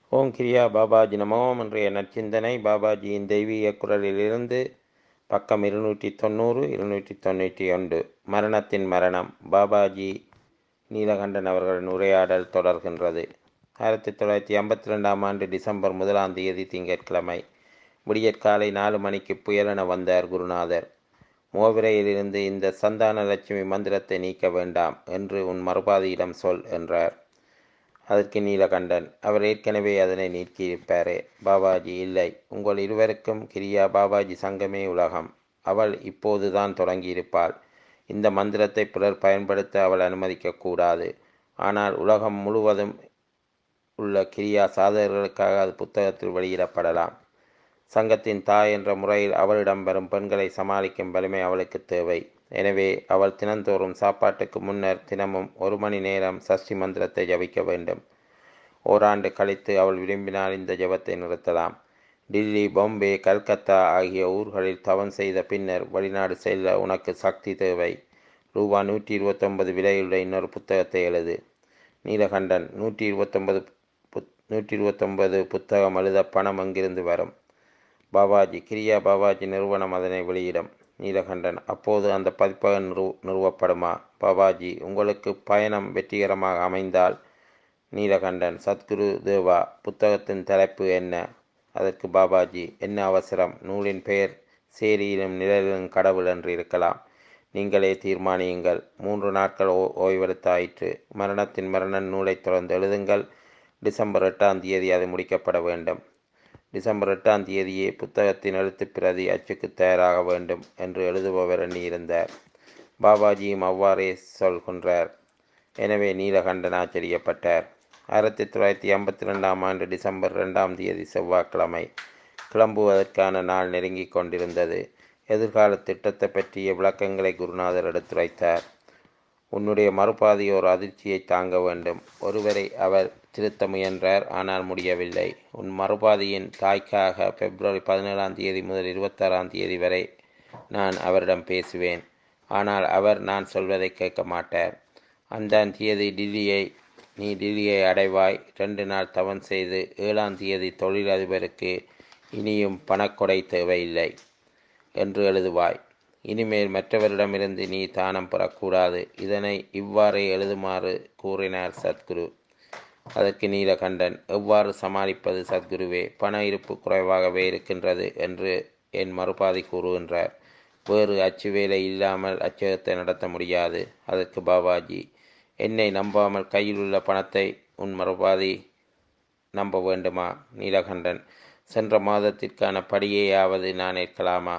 ஓம் கிரியா பாபாஜி நமோம் இன்றைய நற்சிந்தனை பாபாஜியின் தெய்வீக குரலிலிருந்து பக்கம் இருநூற்றி தொண்ணூறு இருநூற்றி தொண்ணூற்றி ஒன்று மரணத்தின் மரணம் பாபாஜி நீலகண்டன் அவர்களின் உரையாடல் தொடர்கின்றது ஆயிரத்தி தொள்ளாயிரத்தி ஐம்பத்தி ரெண்டாம் ஆண்டு டிசம்பர் முதலாம் தேதி திங்கட்கிழமை விடியற்காலை நாலு மணிக்கு புயலென வந்தார் குருநாதர் மோவிரையிலிருந்து இந்த சந்தான லட்சுமி மந்திரத்தை நீக்க வேண்டாம் என்று உன் மறுபாதியிடம் சொல் என்றார் அதற்கு நீலகண்டன் அவர் ஏற்கனவே அதனை நீக்கியிருப்பாரே பாபாஜி இல்லை உங்கள் இருவருக்கும் கிரியா பாபாஜி சங்கமே உலகம் அவள் இப்போதுதான் தொடங்கியிருப்பாள் இந்த மந்திரத்தை பிறர் பயன்படுத்த அவள் அனுமதிக்கக்கூடாது ஆனால் உலகம் முழுவதும் உள்ள கிரியா சாதகர்களுக்காக அது புத்தகத்தில் வெளியிடப்படலாம் சங்கத்தின் தாய் என்ற முறையில் அவளிடம் வரும் பெண்களை சமாளிக்கும் வலிமை அவளுக்கு தேவை எனவே அவள் தினந்தோறும் சாப்பாட்டுக்கு முன்னர் தினமும் ஒரு மணி நேரம் சஷ்டி மந்திரத்தை ஜபிக்க வேண்டும் ஓராண்டு கழித்து அவள் விரும்பினால் இந்த ஜபத்தை நிறுத்தலாம் டில்லி பாம்பே கல்கத்தா ஆகிய ஊர்களில் தவம் செய்த பின்னர் வெளிநாடு செல்ல உனக்கு சக்தி தேவை ரூபா நூற்றி இருபத்தொன்பது விலையுள்ள இன்னொரு புத்தகத்தை எழுது நீலகண்டன் நூற்றி இருபத்தொன்பது புத் நூற்றி இருபத்தொன்பது புத்தகம் எழுத பணம் அங்கிருந்து வரும் பாபாஜி கிரியா பாபாஜி நிறுவனம் அதனை வெளியிடும் நீலகண்டன் அப்போது அந்த பதிப்பகம் நிறு நிறுவப்படுமா பாபாஜி உங்களுக்கு பயணம் வெற்றிகரமாக அமைந்தால் நீலகண்டன் சத்குரு தேவா புத்தகத்தின் தலைப்பு என்ன அதற்கு பாபாஜி என்ன அவசரம் நூலின் பெயர் சேரியிலும் நிழலிலும் கடவுள் என்று இருக்கலாம் நீங்களே தீர்மானியுங்கள் மூன்று நாட்கள் ஓ ஓய்வெடுத்தாயிற்று மரணத்தின் மரணன் நூலை தொடர்ந்து எழுதுங்கள் டிசம்பர் எட்டாம் தேதி அது முடிக்கப்பட வேண்டும் டிசம்பர் எட்டாம் தேதியே புத்தகத்தின் எழுத்துப் பிரதி அச்சுக்கு தயாராக வேண்டும் என்று எழுதுபவர் எண்ணியிருந்தார் பாபாஜியும் அவ்வாறே சொல்கின்றார் எனவே நீலகண்டன் ஆச்சரியப்பட்டார் ஆயிரத்தி தொள்ளாயிரத்தி ஐம்பத்தி ரெண்டாம் ஆண்டு டிசம்பர் ரெண்டாம் தேதி செவ்வாய்க்கிழமை கிளம்புவதற்கான நாள் நெருங்கிக் கொண்டிருந்தது எதிர்கால திட்டத்தை பற்றிய விளக்கங்களை குருநாதர் எடுத்துரைத்தார் உன்னுடைய மறுபாதி ஒரு அதிர்ச்சியை தாங்க வேண்டும் ஒருவரை அவர் திருத்த முயன்றார் ஆனால் முடியவில்லை உன் மறுபாதியின் தாய்க்காக பிப்ரவரி பதினேழாம் தேதி முதல் இருபத்தாறாம் தேதி வரை நான் அவரிடம் பேசுவேன் ஆனால் அவர் நான் சொல்வதை கேட்க மாட்டார் அந்த தேதி டில்லியை நீ டில்லியை அடைவாய் ரெண்டு நாள் தவன் செய்து ஏழாம் தேதி தொழிலதிபருக்கு இனியும் பணக்கொடை தேவையில்லை என்று எழுதுவாய் இனிமேல் மற்றவரிடமிருந்து நீ தானம் பெறக்கூடாது இதனை இவ்வாறே எழுதுமாறு கூறினார் சத்குரு அதற்கு நீலகண்டன் எவ்வாறு சமாளிப்பது சத்குருவே பண இருப்பு குறைவாகவே இருக்கின்றது என்று என் மறுபாதி கூறுகின்றார் வேறு அச்சு வேலை இல்லாமல் அச்சகத்தை நடத்த முடியாது அதற்கு பாபாஜி என்னை நம்பாமல் கையில் உள்ள பணத்தை உன் மறுபாதி நம்ப வேண்டுமா நீலகண்டன் சென்ற மாதத்திற்கான படியையாவது நான் ஏற்கலாமா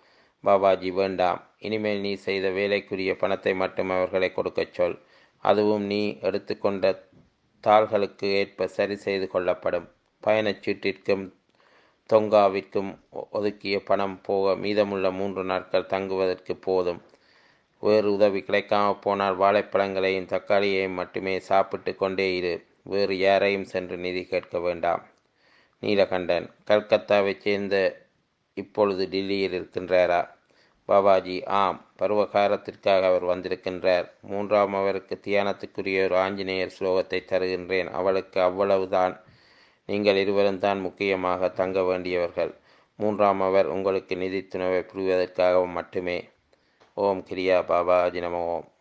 பாபாஜி வேண்டாம் இனிமேல் நீ செய்த வேலைக்குரிய பணத்தை மட்டும் அவர்களை கொடுக்கச் சொல் அதுவும் நீ எடுத்துக்கொண்ட தாள்களுக்கு ஏற்ப சரி செய்து கொள்ளப்படும் பயணச்சீட்டிற்கும் தொங்காவிற்கும் ஒதுக்கிய பணம் போக மீதமுள்ள மூன்று நாட்கள் தங்குவதற்கு போதும் வேறு உதவி கிடைக்காமல் போனால் வாழைப்பழங்களையும் தக்காளியையும் மட்டுமே சாப்பிட்டு கொண்டே இரு வேறு யாரையும் சென்று நிதி கேட்க வேண்டாம் நீலகண்டன் கல்கத்தாவைச் சேர்ந்த இப்பொழுது டில்லியில் இருக்கின்றாரா பாபாஜி ஆம் பருவகாரத்திற்காக அவர் வந்திருக்கின்றார் மூன்றாம் அவருக்கு தியானத்துக்குரிய ஒரு ஆஞ்சநேயர் ஸ்லோகத்தை தருகின்றேன் அவளுக்கு அவ்வளவுதான் நீங்கள் இருவரும் தான் முக்கியமாக தங்க வேண்டியவர்கள் மூன்றாம் அவர் உங்களுக்கு நிதி துணவை புரிவதற்காக மட்டுமே ஓம் கிரியா பாபாஜி நம ஓம்